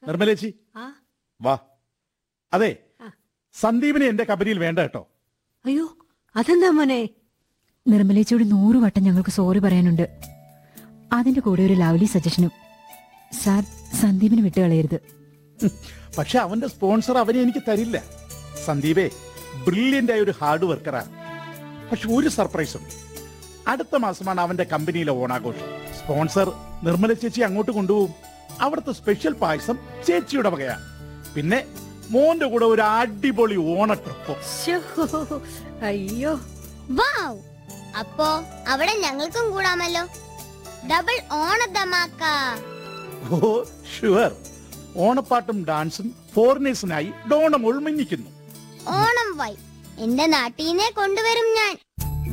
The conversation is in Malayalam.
നിർമ്മലേച്ചി ആ വാ അതെ ആ. സന്ദീപിനെ എന്റെ കമ്പനിയിൽ വേണ്ട കേട്ടോ അയ്യോ അതെന്താ മോനെ നിർമ്മലേച്ചിയോട് നൂറ് വട്ടം ഞങ്ങൾക്ക് സോറി പറയാനുണ്ട് അതിന്റെ കൂടെ ഒരു ലവ്ലി സജഷനും സാർ സന്ദീപിന് വിട്ടുകളയരുത് ഹും, പക്ഷെ അവന്റെ സ്പോൺസർ അവനെ എനിക്ക് തരില്ല സന്ദീപേ ബ്രില്യന്റ് ആയ ഒരു ഹാർഡ് വർക്കറാണ് പക്ഷെ ഒരു സർപ്രൈസ് ഉണ്ട് അടുത്ത മാസമാണ് അവന്റെ കമ്പനിയിലെ ഓണാഘോഷം സ്പോൺസർ നിർമ്മല ചേച്ചി അങ്ങോട്ട് കൊണ്ടുപോകും അവിടുത്തെ സ്പെഷ്യൽ പായസം ചേച്ചിയുടെ വകയാണ് പിന്നെ മോന്റെ കൂടെ ഒരു അടിപൊളി ഓണ ട്രിപ്പ് ശ്ശോ, അയ്യോ വാവ് അപ്പോ അവിടെ ഞങ്ങൾക്കും കൂടാമല്ലോ ഡബിൾ ഓണത്തമാക്ക ഓ ഷുവർ ഓണപ്പാട്ടും ഡാൻസും ഫോറിനേഴ്സിനായി ഡോണം ഉൾമഞ്ഞിക്കുന്നു ഓണം വൈ എന്റെ നാട്ടീനെ കൊണ്ടുവരും ഞാൻ